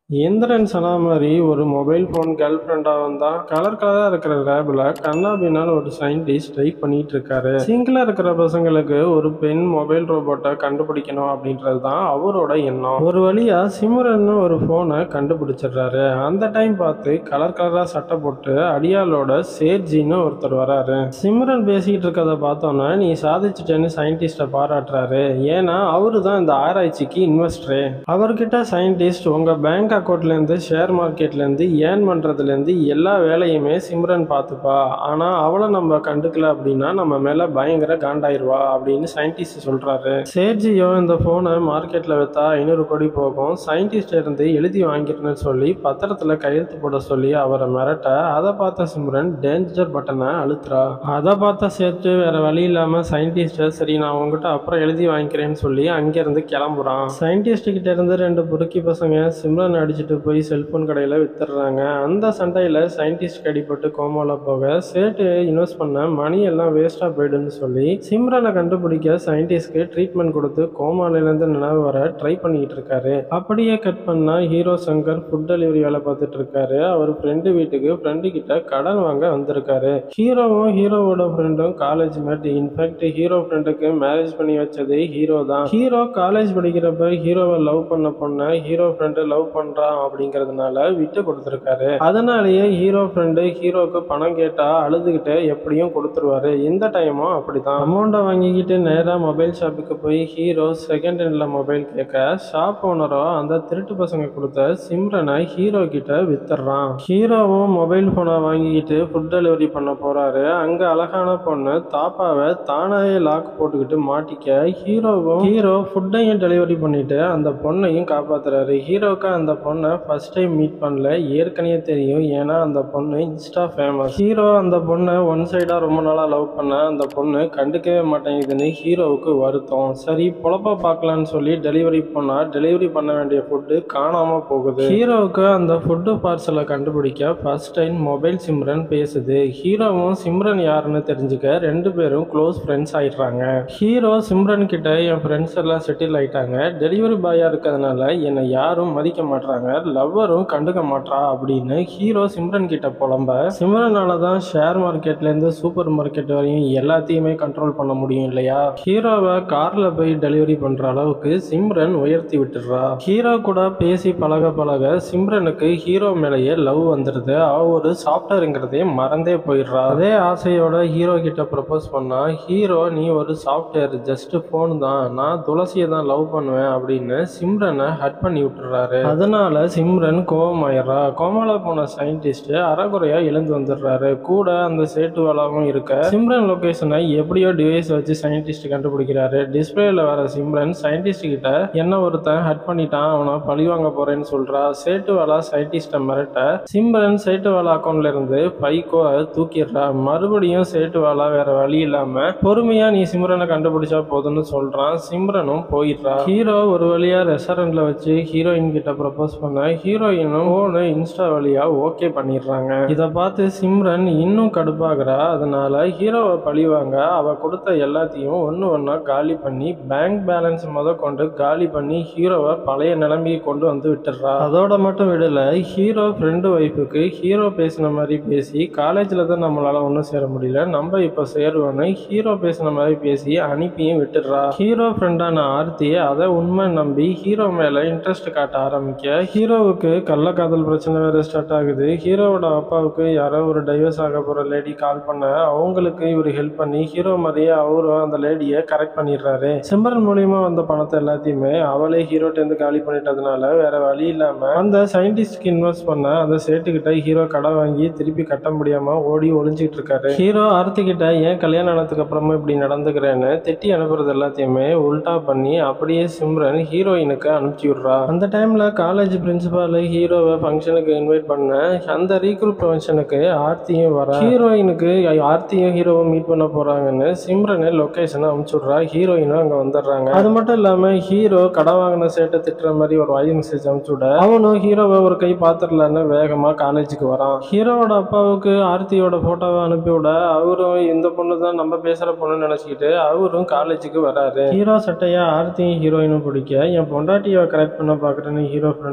இந்திரன் சொன்ன மாதிரி ஒரு மொபைல் ஃபோன் கேர்ள் ஃப்ரெண்டாக வந்தான் கலர் கலராக இருக்கிற லேபில் கண்ணாபின்னால ஒரு சயின்டிஸ்ட் ட்ரை பண்ணிட்டு இருக்காரு சிங்கிளாக இருக்கிற பசங்களுக்கு ஒரு பெண் மொபைல் ரோபோட்டை கண்டுபிடிக்கணும் அப்படின்றது தான் அவரோட எண்ணம் ஒரு வழியா சிம்ரன் ஒரு ஃபோனை கண்டுபிடிச்சிடுறாரு அந்த டைம் பார்த்து கலர் கலராக சட்டை போட்டு அடியாளோட சேர்ஜின்னு ஒருத்தர் வராரு சிம்ரன் பேசிக்கிட்டு இருக்கதை பார்த்தோன்னா நீ சாதிச்சிட்டேன்னு சயின்டிஸ்ட்டை பாராட்டுறாரு ஏன்னா அவரு தான் இந்த ஆராய்ச்சிக்கு இன்வெஸ்டரு அவர்கிட்ட சயின்டிஸ்ட் உங்க பேங்க் அக்கௌண்ட்லேருந்து ஷேர் மார்க்கெட்லேருந்து ஏர்ன் பண்ணுறதுலேருந்து எல்லா வேலையுமே சிம்ரன் பார்த்துப்பா ஆனால் அவளை நம்ம கண்டுக்கல அப்படின்னா நம்ம மேலே பயங்கர காண்டாயிருவா அப்படின்னு சயின்டிஸ்ட் சொல்கிறாரு சேர்ஜியோ இந்த ஃபோனை மார்க்கெட்டில் விற்றா ஐநூறு கோடி போகும் சயின்டிஸ்ட் இருந்து எழுதி வாங்கிருன்னு சொல்லி பத்திரத்தில் கையெழுத்து போட சொல்லி அவரை மிரட்ட அதை பார்த்த சிம்ரன் டேஞ்சர் பட்டனை அழுத்துறா அதை பார்த்த சேர்த்து வேற வழி இல்லாமல் சயின்டிஸ்ட்டை சரி நான் உங்ககிட்ட அப்புறம் எழுதி வாங்கிக்கிறேன்னு சொல்லி அங்கேருந்து கிளம்புறான் சயின்டிஸ்ட் கிட்ட இருந்து ரெண்டு பொறுக்கி பசங்க சிம்ரன் அடிச்சுட்டு போய் செல்போன் கடையில் வித்துடுறாங்க அந்த சண்டையில் சயின்டிஸ்ட் அடிபட்டு கோமால போக சேட்டு இன்வெஸ்ட் பண்ண மணி எல்லாம் வேஸ்ட்டாக போயிடுன்னு சொல்லி சிம்ரனை கண்டுபிடிக்க சயின்டிஸ்ட்க்கு ட்ரீட்மெண்ட் கொடுத்து கோமாலேருந்து நினைவு வர ட்ரை பண்ணிக்கிட்டு இருக்காரு அப்படியே கட் பண்ணா ஹீரோ சங்கர் ஃபுட் டெலிவரி வேலை பார்த்துட்டு இருக்காரு அவர் ஃப்ரெண்டு வீட்டுக்கு ஃப்ரெண்டு கிட்ட கடன் வாங்க வந்திருக்காரு ஹீரோவும் ஹீரோவோட ஃப்ரெண்டும் காலேஜ் மேட் இன்ஃபேக்ட் ஹீரோ ஃப்ரெண்டுக்கு மேரேஜ் பண்ணி வச்சதே ஹீரோ தான் ஹீரோ காலேஜ் படிக்கிறப்ப ஹீரோவை லவ் பண்ண பொண்ணை ஹீரோ ஃப்ரெண்டு லவ் பண்றான் அப்படிங்கறதுனால விட்டு கொடுத்துருக்காரு அதனாலேயே ஹீரோ ஃப்ரெண்டு ஹீரோக்கு பணம் கேட்டா அழுதுகிட்டு எப்படியும் கொடுத்துருவாரு இந்த டைமும் அப்படிதான் அமௌண்ட்டை வாங்கிக்கிட்டு நேரா மொபைல் ஷாப்புக்கு போய் ஹீரோ செகண்ட் ஹேண்ட்ல மொபைல் கேட்க ஷாப் ஓனரோ அந்த திருட்டு பசங்க கொடுத்த சிம்ரனை ஹீரோ கிட்ட வித்துடுறான் ஹீரோவும் மொபைல் போனை வாங்கிக்கிட்டு ஃபுட் டெலிவரி பண்ண போறாரு அங்க அழகான பொண்ணு தாப்பாவை தானாவே லாக் போட்டுக்கிட்டு மாட்டிக்க ஹீரோவும் ஹீரோ ஃபுட்டையும் டெலிவரி பண்ணிட்டு அந்த பொண்ணையும் காப்பாத்துறாரு ஹீரோக்கு அந்த பொண்ணை ஃபர்ஸ்ட் டைம் மீட் பண்ணல ஏற்கனவே தெரியும் ஏன்னா அந்த பொண்ணு இன்ஸ்டா ஃபேமஸ் ஹீரோ அந்த பொண்ணை ஒன் சைடா ரொம்ப நாளா லவ் பண்ண அந்த பொண்ணு கண்டுக்கவே மாட்டேங்குதுன்னு ஹீரோவுக்கு வருத்தம் சரி பொழப்ப பார்க்கலான்னு சொல்லி டெலிவரி பண்ணா டெலிவரி பண்ண வேண்டிய ஃபுட்டு காணாம போகுது ஹீரோவுக்கு அந்த ஃபுட்டு பார்சலை கண்டுபிடிக்க ஃபர்ஸ்ட் டைம் மொபைல் சிம்ரன் பேசுது ஹீரோவும் சிம்ரன் யாருன்னு தெரிஞ்சுக்க ரெண்டு பேரும் க்ளோஸ் ஃப்ரெண்ட்ஸ் ஆயிடுறாங்க ஹீரோ சிம்ரன் கிட்ட என் ஃப்ரெண்ட்ஸ் எல்லாம் செட்டில் ஆயிட்டாங்க டெலிவரி பாயா இருக்கிறதுனால என்னை யாரும் மதிக்க மாட்றாங்க லவ்வரும் கண்டுக்க மாட்றா அப்படின்னு ஹீரோ சிம்ரன் கிட்ட புலம்ப சிம்ரனால தான் ஷேர் மார்க்கெட்ல இருந்து சூப்பர் மார்க்கெட் வரையும் எல்லாத்தையுமே கண்ட்ரோல் பண்ண முடியும் இல்லையா ஹீரோவை கார்ல போய் டெலிவரி பண்ற அளவுக்கு சிம்ரன் உயர்த்தி விட்டுறா ஹீரோ கூட பேசி பழக பழக சிம்ரனுக்கு ஹீரோ மேலேயே லவ் வந்துடுது அவ ஒரு சாஃப்ட்வேருங்கிறதே மறந்தே போயிடுறா அதே ஆசையோட ஹீரோ கிட்ட ப்ரப்போஸ் பண்ணா ஹீரோ நீ ஒரு சாஃப்ட்வேர் ஜஸ்ட் ஃபோன் தான் நான் துளசியை தான் லவ் பண்ணுவேன் அப்படின்னு சிம்ரனை ஹட் பண்ணி விட்டுறாரு அதனால சிம்ரன் கோவமாயிடுறா கோமால போன சயின்டிஸ்ட் அறகுறையா எழுந்து வந்துடுறாரு கூட அந்த சேட்டுவாலாவும் இருக்க சிம்ரன் லொகேஷனை எப்படியோ டிவைஸ் வச்சு சயின்டிஸ்ட் கண்டுபிடிக்கிறாரு டிஸ்பிளேல வர சிம்ரன் சயின்டிஸ்ட் கிட்ட என்ன ஒருத்தன் ஹட் பண்ணிட்டான் அவனை பழி வாங்க போறேன்னு சொல்றா சேட்டுவாலா சயின்டிஸ்ட மிரட்ட சிம்ரன் சேட்டுவாலா அக்கௌண்ட்ல இருந்து பைக்கோ அதை தூக்கிடுறா மறுபடியும் சேட்டுவாலா வேற வழி இல்லாம பொறுமையா நீ சிம்ரனை கண்டுபிடிச்சா போதும்னு சொல்றான் சிம்ரனும் போயிடுறா ஹீரோ ஒரு வழியா ரெஸ்டாரண்ட்ல வச்சு ஹீரோயின் கிட்ட ப்ரப்போஸ் பண்ண ஹீரோயினும் போன இன்ஸ்டா வழியா ஓகே பண்ணிடுறாங்க இதை பார்த்து சிம்ரன் இன்னும் கடுப்பாகிறா அதனால ஹீரோவை பழிவாங்க அவ கொடுத்த எல்லாத்தையும் ஒன்று ஒன்றா காலி பண்ணி பேங்க் பேலன்ஸ் முத கொண்டு காலி பண்ணி ஹீரோவை பழைய நிலைமைக்கு கொண்டு வந்து விட்டுடுறா அதோட மட்டும் விடல ஹீரோ ஃப்ரெண்டு ஒய்ஃபுக்கு ஹீரோ பேசின மாதிரி பேசி காலேஜில் தான் நம்மளால ஒன்றும் சேர முடியல நம்ம இப்போ சேருவோன்னு ஹீரோ பேசின மாதிரி பேசி அனுப்பியும் விட்டுடுறா ஹீரோ ஃப்ரெண்டான ஆர்த்தி அதை உண்மை நம்பி ஹீரோ மேல இன்ட்ரெஸ்ட் காட்ட ஆரம்பிக்க ஹீரோவுக்கு கள்ளக்காதல் பிரச்சனை வேற ஸ்டார்ட் ஆகுது ஹீரோவோட அப்பாவுக்கு யாரோ ஒரு டைவர்ஸ் ஆக போற லேடி கால் பண்ண அவங்களுக்கு இவர் ஹெல்ப் பண்ணி ஹீரோ மாதிரியே அவரும் அந்த லேடியை கரெக்ட் பண்ணிடுறாரு சிம்ரன் மூலியமா வந்த பணத்தை எல்லாத்தையுமே அவளே ஹீரோட்ட இருந்து காலி பண்ணிட்டதுனால வேற வழி இல்லாம அந்த சயின்டிஸ்ட்க்கு இன்வெஸ்ட் பண்ண அந்த சேட்டுக்கிட்ட ஹீரோ கடன் வாங்கி திருப்பி கட்ட முடியாம ஓடி ஒளிஞ்சிட்டு இருக்காரு ஹீரோ ஆர்த்தி கிட்ட ஏன் கல்யாணம் ஆனதுக்கு அப்புறமா இப்படி நடந்துக்கிறேன்னு திட்டி அனுப்புறது எல்லாத்தையுமே உல்டா பண்ணி அப்படியே சிம்ரன் ஹீரோயினுக்கு அனுப்பிச்சு விடுறா அந்த டைம்ல காலேஜ் பிரின்சிபால் ஹீரோவை ஃபங்க்ஷனுக்கு இன்வைட் பண்ண அந்த ரீக்ரூட் ஃபங்க்ஷனுக்கு ஆர்த்தியும் வர ஹீரோயினுக்கு ஆர்த்தியும் ஹீரோவும் மீட் பண்ண போறாங்கன்னு சிம்ரனு லொகேஷனை அனுப்பிச்சு விடுறா ஹீரோயினும் அங்க வந்துடுறாங்க அது மட்டும் இல்லாம ஹீரோ கடன் வாங்கின சேட்டை திட்டுற மாதிரி ஒரு வாய் மெசேஜ் அனுப்பிச்சு விட அவனும் ஹீரோவை ஒரு கை பாத்துடலான்னு வேகமா காலேஜுக்கு வரான் ஹீரோவோட அப்பாவுக்கு ஆர்த்தியோட போட்டோவை அனுப்பி விட அவரும் இந்த பொண்ணு தான் நம்ம பேசுற பொண்ணு நினைச்சுக்கிட்டு அவரும் காலேஜுக்கு வராரு ஹீரோ சட்டையா ஆர்த்தியும் ஹீரோயினும் பிடிக்க என் பொண்டாட்டியை கரெக்ட் பண்ண பாக்குறேன்னு ஹீரோ ஃப்ரெண்ட்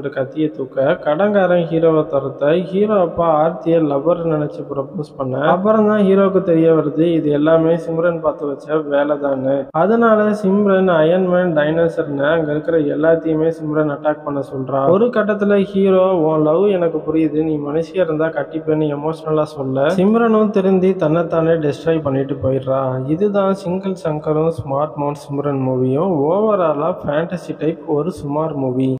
ரெண்டு கத்தியை தூக்க கடங்காரன் ஹீரோவை துரத்த ஹீரோ அப்பா ஆர்த்தியை லவர் நினைச்சு ப்ரப்போஸ் பண்ண அப்புறம் தான் ஹீரோவுக்கு தெரிய வருது இது எல்லாமே சிம்ரன் பார்த்து வச்ச வேலை தானே அதனால சிம்ரன் அயன்மேன் டைனோசர்னு அங்க இருக்கிற எல்லாத்தையுமே சிம்ரன் அட்டாக் பண்ண சொல்றா ஒரு கட்டத்துல ஹீரோ உன் லவ் எனக்கு புரியுது நீ மனுஷியா இருந்தா கட்டிப்பேன்னு எமோஷனலா சொல்ல சிம்ரனும் திருந்தி தன்னைத்தானே டெஸ்ட்ராய் பண்ணிட்டு போயிடுறா இதுதான் சிங்கிள் சங்கரும் ஸ்மார்ட் மவுண்ட் சிம்ரன் மூவியும் ஓவராலா ஃபேண்டசி டைப் ஒரு சுமார் மூவி